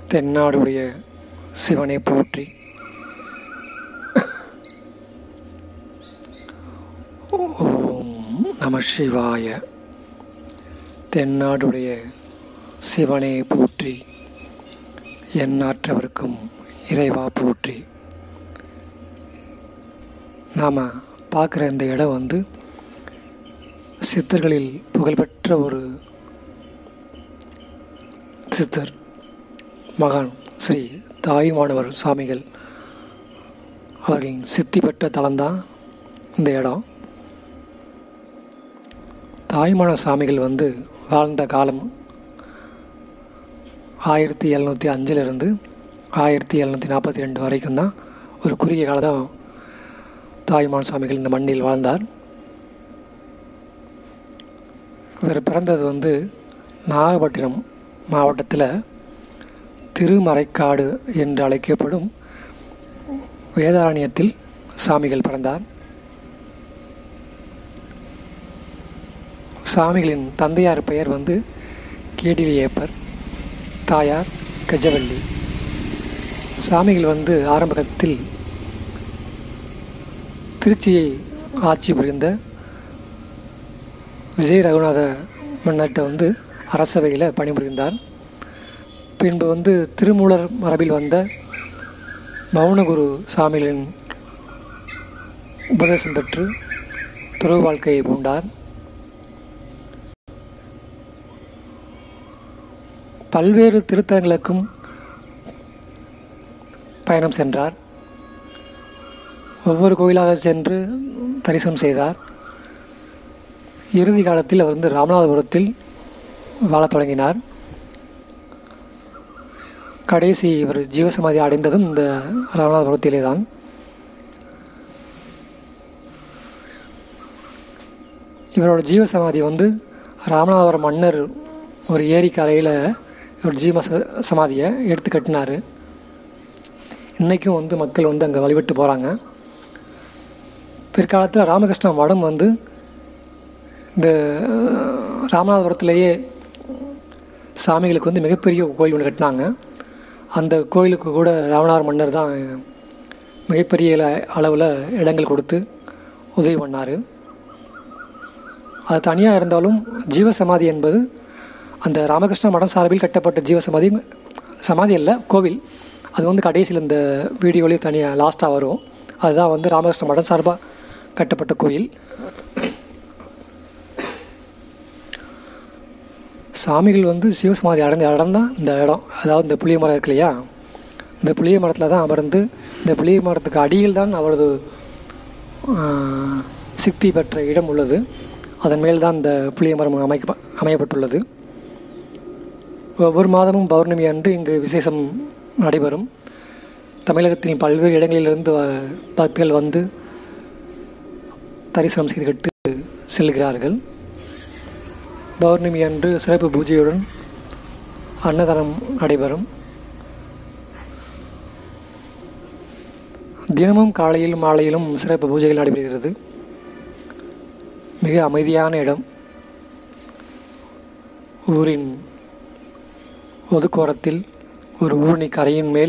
தென்னாடுடைய சிவனை போற்றி ஓம் நம சிவாய தென்னாடுடைய சிவனே போற்றி எண்ணாற்றவர்க்கும் இறைவா போற்றி நாம் பார்க்குற இந்த இடம் வந்து சித்தர்களில் புகழ்பெற்ற ஒரு சித்தர் மகான் ஸ்ரீ தாயுமானவர் சுவாமிகள் அவர்களின் சித்தி பெற்ற தலம்தான் இந்த இடம் தாயுமான சுவாமிகள் வந்து வாழ்ந்த காலம் ஆயிரத்தி எழுநூற்றி அஞ்சிலிருந்து ஆயிரத்தி எழுநூற்றி நாற்பத்தி ரெண்டு வரைக்கும் தான் ஒரு குறுகிய காலம் தாயுமான சுவாமிகள் இந்த மண்ணில் வாழ்ந்தார் இவர் பிறந்தது வந்து நாகப்பட்டினம் மாவட்டத்தில் திருமறைக்காடு என்று அழைக்கப்படும் வேதாரண்யத்தில் சாமிகள் பிறந்தார் சாமிகளின் தந்தையார் பெயர் வந்து கேடிலியப்பர் தாயார் கஜவல்லி சாமிகள் வந்து ஆரம்பத்தில் திருச்சியை ஆட்சி புரிந்த விஜய் ரகுநாத மன்னர்கிட்ட வந்து அரசவையில் பணிபுரிந்தார் பின்பு வந்து திருமூலர் மரபில் வந்த மௌனகுரு சாமிகளின் உபதேசம் பெற்று துறவு வாழ்க்கையை பூண்டார் பல்வேறு திருத்தங்களுக்கும் பயணம் சென்றார் ஒவ்வொரு கோயிலாக சென்று தரிசனம் செய்தார் இறுதி காலத்தில் அவர் வந்து ராமநாதபுரத்தில் வாழத் தொடங்கினார் கடைசி இவர் ஜீவசமாதி அடைந்ததும் இந்த ராமநாதபுரத்திலே தான் இவரோட ஜீவசமாதி வந்து ராமநாதபுரம் மன்னர் ஒரு ஏரிக்கரையில் ஒரு ஜீவ ச- சமாதியை எடுத்து கட்டினார் இன்றைக்கும் வந்து மக்கள் வந்து அங்கே வழிபட்டு போகிறாங்க பிற்காலத்தில் ராமகிருஷ்ண மடம் வந்து இந்த ராமநாதபுரத்திலேயே சாமிகளுக்கு வந்து மிகப்பெரிய கோயில் ஒன்று கட்டினாங்க அந்த கோயிலுக்கு கூட ராமநாதர் மன்னர் தான் மிகப்பெரிய அளவில் இடங்கள் கொடுத்து உதவி பண்ணார் அது தனியாக இருந்தாலும் ஜீவசமாதி என்பது அந்த ராமகிருஷ்ண மடம் சார்பில் கட்டப்பட்ட ஜீவசமாதி சமாதி அல்ல கோவில் அது வந்து கடைசியில் இந்த வீடியோலேயே தனியாக லாஸ்ட்டாக வரும் அதுதான் வந்து ராமகிருஷ்ண மடம் சார்பாக கட்டப்பட்ட கோயில் சாமிகள் வந்து சிவசமாதி அடைந்த இடம் தான் இந்த இடம் அதாவது இந்த புளிய மரம் இருக்கு இல்லையா இந்த புளிய மரத்தில் தான் அமர்ந்து இந்த புளிய மரத்துக்கு அடியில் தான் அவரது ஆஹ், சித்தி பெற்ற இடம் உள்ளது அதன் மேல் தான் இந்த புளிய மரம் அமைக்க அமையப்பட்டுள்ளது ஒவ்வொரு மாதமும் பௌர்ணமி அன்று இங்கு விசேஷம் நடைபெறும் தமிழகத்தின் பல்வேறு இடங்களிலிருந்து வ- பக்தர்கள் வந்து தரிசனம் செய்துவிட்டு செல்கிறார்கள் பௌர்ணமி அன்று சிறப்பு பூஜையுடன் அன்னதானம் நடைபெறும் தினமும் காலையிலும் மாலையிலும் சிறப்பு பூஜைகள் நடைபெறுகிறது மிக அமைதியான இடம் ஊரின் ஒதுக்கோரத்தில் ஒரு ஊரணி கரையின் மேல்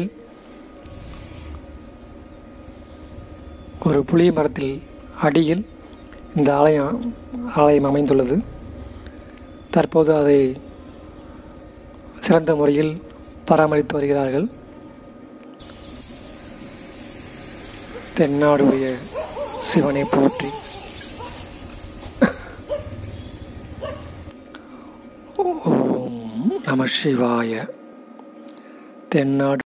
ஒரு புளிய மரத்தில் அடியில் இந்த ஆலயம் ஆலயம் அமைந்துள்ளது தற்போது அதை சிறந்த முறையில் பராமரித்து வருகிறார்கள் தென்னாடுடைய சிவனை போற்றி ஓம் நம சிவாய தென்னாடு